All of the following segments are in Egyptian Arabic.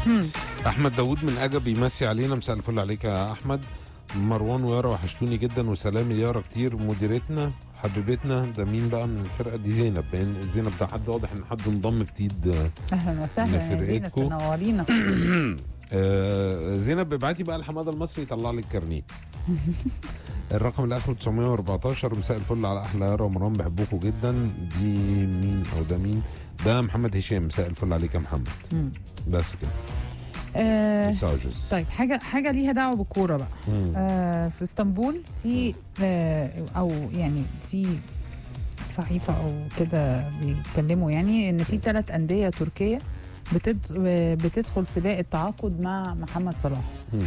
هم. احمد داوود من اجا بيمسي علينا مساء الفل عليك يا احمد مروان ويارا وحشتوني جدا وسلام يارا كتير مديرتنا حبيبتنا ده مين بقى من الفرقه دي زينب باين زينب ده حد واضح ان حد انضم جديد اهلا وسهلا يا زينب لفرقتكو. تنورينا آه، زينب ابعتي بقى الحماده المصري يطلع لك كارنيه الرقم اللي اخره 914 مساء الفل على احلى يارا ومروان بحبكم جدا دي مين او ده مين ده محمد هشام مساء الفل عليك يا محمد مم. بس كده آه مساجز طيب حاجه حاجه ليها دعوه بالكوره بقى مم. آه في اسطنبول في آه او يعني في صحيفه او كده بيتكلموا يعني ان في ثلاث انديه تركيه بتد... بتدخل سباق التعاقد مع محمد صلاح مم.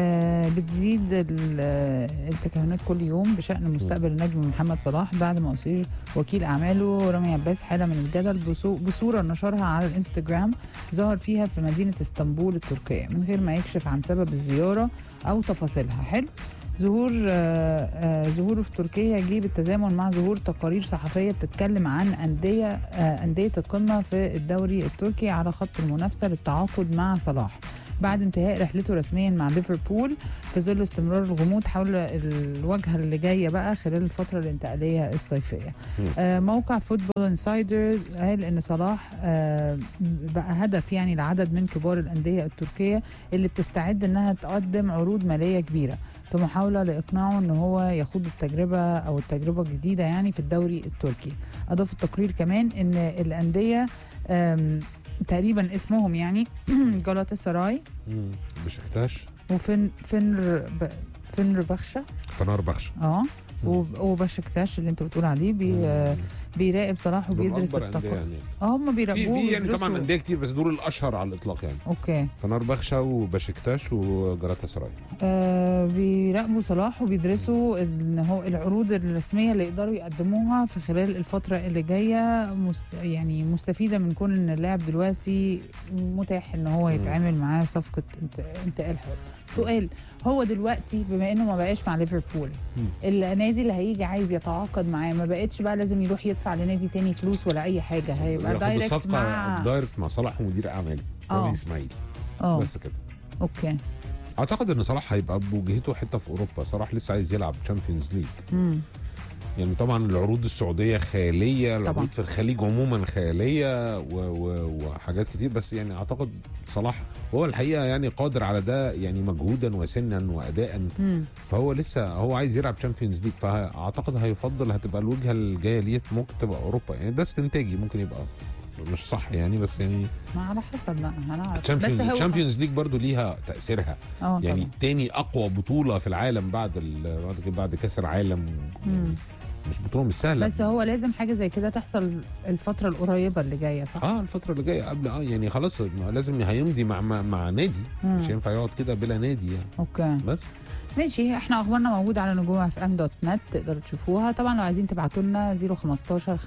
آه بتزيد ال- آه، التكهنات كل يوم بشأن مستقبل النجم محمد صلاح بعد ما أصير وكيل أعماله رامي عباس حالة من الجدل بصو- بصورة نشرها على الانستجرام ظهر فيها في مدينة اسطنبول التركية من غير ما يكشف عن سبب الزيارة أو تفاصيلها حلو ظهور آه، آه، ظهوره في تركيا جه بالتزامن مع ظهور تقارير صحفيه بتتكلم عن انديه آه، انديه القمه في الدوري التركي على خط المنافسه للتعاقد مع صلاح بعد انتهاء رحلته رسميا مع ليفربول في ظل استمرار الغموض حول الواجهه اللي جايه بقى خلال الفتره الانتقاليه الصيفيه. مم. آه موقع فوتبول انسايدر قال ان صلاح آه بقى هدف يعني لعدد من كبار الانديه التركيه اللي بتستعد انها تقدم عروض ماليه كبيره في محاوله لاقناعه ان هو يخوض التجربه او التجربه الجديده يعني في الدوري التركي. اضاف التقرير كمان ان الانديه آم، تقريبا اسمهم يعني جالاتا سراي مم. بشكتاش وفن فنر ب... فنر بخشة فنار بخش اه مم. وب- وبشكتاش اللي انت بتقول عليه بي... مم. بيراقب صلاح دول وبيدرس أكبر أندية التقارير يعني اه هم في بيراقبوه في يعني طبعا وبيدرسوا. انديه كتير بس دول الاشهر على الاطلاق يعني اوكي فنار بخشة وبشكتاش وجراتا سراي آه بيراقبوا صلاح وبيدرسوا ان هو العروض الرسميه اللي يقدروا يقدموها في خلال الفتره اللي جايه مست... يعني مستفيده من كون ان اللاعب دلوقتي متاح ان هو مم. يتعامل معاه صفقه انت... انتقال حر سؤال هو دلوقتي بما انه ما بقاش مع ليفربول مم. النادي اللي هيجي عايز يتعاقد معاه ما بقتش بقى لازم يروح يدفع لنادي تاني فلوس ولا اي حاجه هيبقى ياخد دايركت الصفقة مع دايركت مع صلاح ومدير اعمال آه. رامي اسماعيل اه بس كده اوكي اعتقد ان صلاح هيبقى بوجهته حته في اوروبا صلاح لسه عايز يلعب تشامبيونز ليج امم يعني طبعا العروض السعوديه خياليه طبعاً. العروض في الخليج عموما خياليه و و وحاجات كتير بس يعني اعتقد صلاح هو الحقيقه يعني قادر على ده يعني مجهودا وسنا واداء امم فهو لسه هو عايز يلعب تشامبيونز ليج فاعتقد هيفضل هتبقى الوجهه الجايه ليه ممكن تبقى اوروبا يعني ده استنتاجي ممكن يبقى مش صح يعني بس يعني ما على حسب بقى هنعرف بس هو الشامبيونز ليج برضو ليها تاثيرها اه يعني طبعا. تاني اقوى بطوله في العالم بعد ال- بعد كده- بعد كاس العالم مم. مش بطوله مش سهله بس هو لازم حاجه زي كده تحصل الفتره القريبه اللي جايه صح؟ اه الفتره اللي جايه قبل اه يعني خلاص ما لازم هيمضي مع مع, مع نادي مم. مش هينفع يقعد كده بلا نادي يعني اوكي بس ماشي احنا اخبارنا موجوده على نجوم اف ام دوت نت تقدروا تشوفوها طبعا لو عايزين تبعتوا لنا 015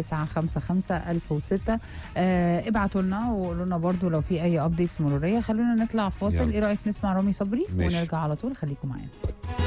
5955 1006 آه ابعتوا لنا وقولوا لنا برضو لو في اي ابديتس مروريه خلونا نطلع فاصل يلا. ايه رايك نسمع رامي صبري ماشي. ونرجع على طول خليكم معانا